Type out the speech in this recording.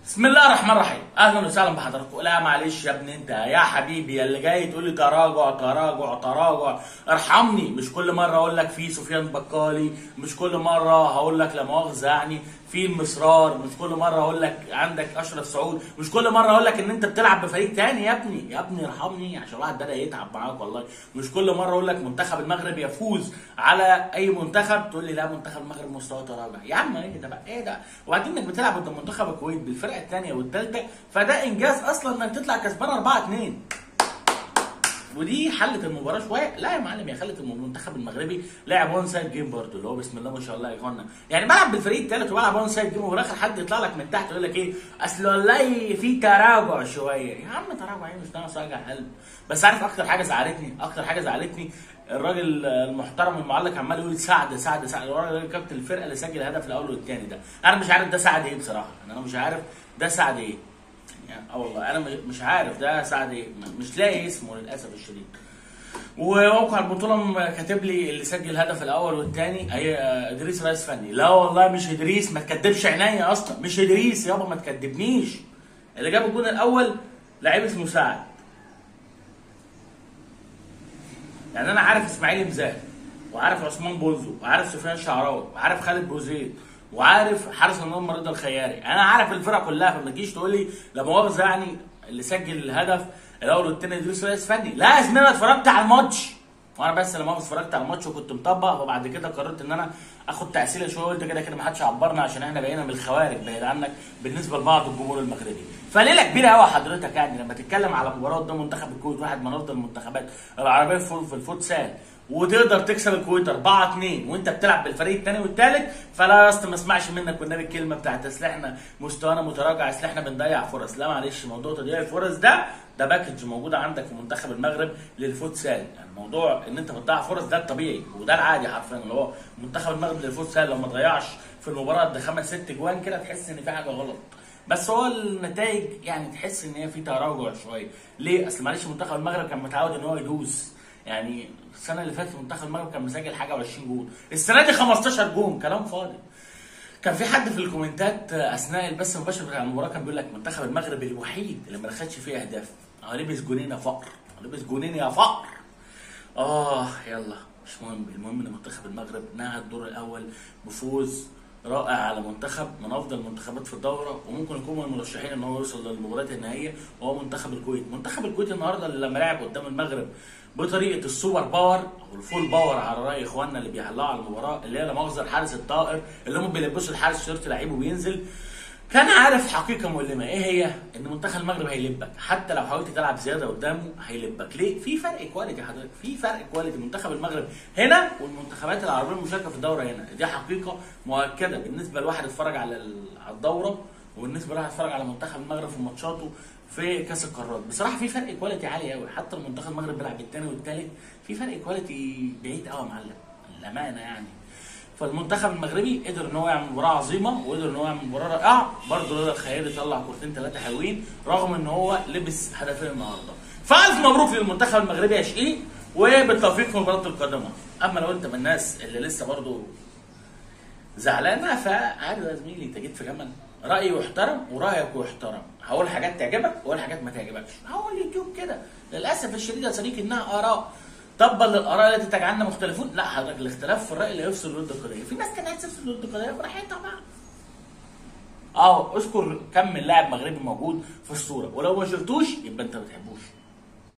بسم الله الرحمن الرحيم اهلا وسهلا بحضراتكم لا معلش يا ابني انت يا حبيبي يا اللي جاي تقول لي تراجع تراجع تراجع ارحمني مش كل مره اقول لك في سفيان بكالي مش كل مره هقول لك لا مؤاخذه يعني في المصرار مش كل مره اقول لك عندك اشرف سعود مش كل مره اقول لك ان انت بتلعب بفريق تاني يا ابني يا ابني ارحمني عشان الواحد بدا يتعب معاك والله مش كل مره اقول لك منتخب المغرب يفوز على اي منتخب تقول لي لا منتخب المغرب مستواه تراجع يا عم ايه ده بقى ايه ده وبعدين انك بتلعب قدام منتخب الكويت بالفرقه الثانيه والثالثه فده انجاز اصلا انك تطلع كسبان 4 2 ودي حلت المباراه شويه لا يا معلم يا خلت المنتخب المغربي لعب وان سايد جيم برضه اللي هو بسم الله ما شاء الله يا اخوانا يعني بلعب بالفريق الثالث وبلعب وان سايد جيم وفي الاخر حد يطلع لك من تحت يقول لك ايه اصل والله في تراجع شويه يا عم تراجع ايه مش ناقص وجع قلب بس عارف اكتر حاجه زعلتني اكتر حاجه زعلتني الراجل المحترم المعلق عمال يقول سعد سعد سعد الراجل كابتن الفرقه اللي سجل الهدف الاول والثاني ده انا مش عارف ده سعد ايه بصراحه انا مش عارف ده سعد ايه يعني اه والله انا مش عارف ده سعد ايه مش لاقي اسمه للاسف الشديد وموقع البطوله كاتب لي اللي سجل الهدف الاول والثاني هي ادريس رئيس فني لا والله مش ادريس ما تكدبش عينيا اصلا مش ادريس يابا ما تكدبنيش اللي جاب الجون الاول لعيب اسمه سعد يعني انا عارف اسماعيل مزاح وعارف عثمان بوزو وعارف سفيان شعراوي وعارف خالد بوزيد وعارف حارس المرمى رضا الخياري انا عارف الفرقه كلها فما تجيش تقول لي لا مؤاخذه يعني اللي سجل الهدف الاول والثاني ادريس رئيس فني لا يا زميلي انا اتفرجت على الماتش وانا بس لما اتفرجت على الماتش وكنت مطبق وبعد كده قررت ان انا اخد تاثير شويه قلت كده كده ما حدش عبرنا عشان احنا بقينا من الخوارج بعيد عنك بالنسبه لبعض الجمهور المغربي فليله كبيره قوي حضرتك يعني لما تتكلم على مباراه قدام منتخب الكويت واحد من افضل المنتخبات العربيه في الفوتسال وتقدر تكسب الكويت 4 2 وانت بتلعب بالفريق الثاني والثالث فلا يا اسطى ما اسمعش منك والنبي الكلمه بتاعت اصل احنا مستوانا متراجع اصل احنا بنضيع فرص لا معلش موضوع تضييع الفرص ده ده باكج موجوده عندك في منتخب المغرب للفوتسال يعني موضوع ان انت بتضيع فرص ده الطبيعي وده العادي حرفيا اللي هو منتخب المغرب للفوتسال لو ما ضيعش في المباراه ده خمس ست جوان كده تحس ان في حاجه غلط بس هو النتائج يعني تحس ان هي في تراجع شويه ليه اصل معلش منتخب المغرب كان متعود ان هو يدوس يعني السنه اللي فاتت منتخب المغرب كان مسجل حاجه و20 جول السنه دي 15 جول كلام فاضي كان في حد في الكومنتات اثناء البث المباشر بتاع المباراه كان بيقول لك منتخب المغرب الوحيد اللي ما دخلش فيه اهداف هو لبس جونين يا فقر لبس جونين يا فقر اه يلا مش مهم المهم ان منتخب المغرب نهى الدور الاول بفوز رائع على منتخب من افضل المنتخبات في الدوره وممكن يكون من المرشحين ان هو يوصل للمباريات النهائيه وهو منتخب الكويت، منتخب الكويت النهارده اللي لما لعب قدام المغرب بطريقه السوبر باور او الفول باور على راي اخواننا اللي بيعلقوا على المباراه اللي هي لا مؤاخذه الحارس الطائر اللي هم بيلبسوا الحارس شيرت لعيب وبينزل كان عارف حقيقه مؤلمه ايه هي؟ ان منتخب المغرب هيلبك حتى لو حاولت تلعب زياده قدامه هيلبك ليه؟ في فرق كواليتي حضرتك في فرق كواليتي منتخب المغرب هنا والمنتخبات العربيه المشاركه في الدوره هنا دي حقيقه مؤكده بالنسبه لواحد اتفرج على الدوره وبالنسبه لواحد اتفرج على منتخب المغرب في ماتشاته في كاس القارات بصراحه في فرق كواليتي عالي قوي حتى المنتخب المغرب بيلعب بالثاني والثالث في فرق كواليتي بعيد قوي يا معلم الامانه يعني فالمنتخب المغربي قدر ان هو يعمل مباراه عظيمه وقدر ان هو يعمل مباراه رائعه برضه رضا الخيالي طلع كورتين ثلاثه حلوين رغم ان هو لبس هدفين النهارده فالف مبروك للمنتخب المغربي يا شقيق وبالتوفيق في المباراه القادمه اما لو انت من الناس اللي لسه برضه زعلانه فعادي يا زميلي انت جيت في جمل رايي يحترم ورايك يحترم هقول حاجات تعجبك واقول حاجات ما تعجبكش هو اليوتيوب كده للاسف الشديد يا صديقي انها اراء طبقا للاراء التي تجعلنا مختلفون لا حضرتك الاختلاف في الراي لا يفصل ضد القضيه في ناس كانت تفصل ضد القضيه براحتها بقى اه اذكر كم اللاعب مغربي موجود في الصوره ولو ما شفتوش يبقى انت ما بتحبوش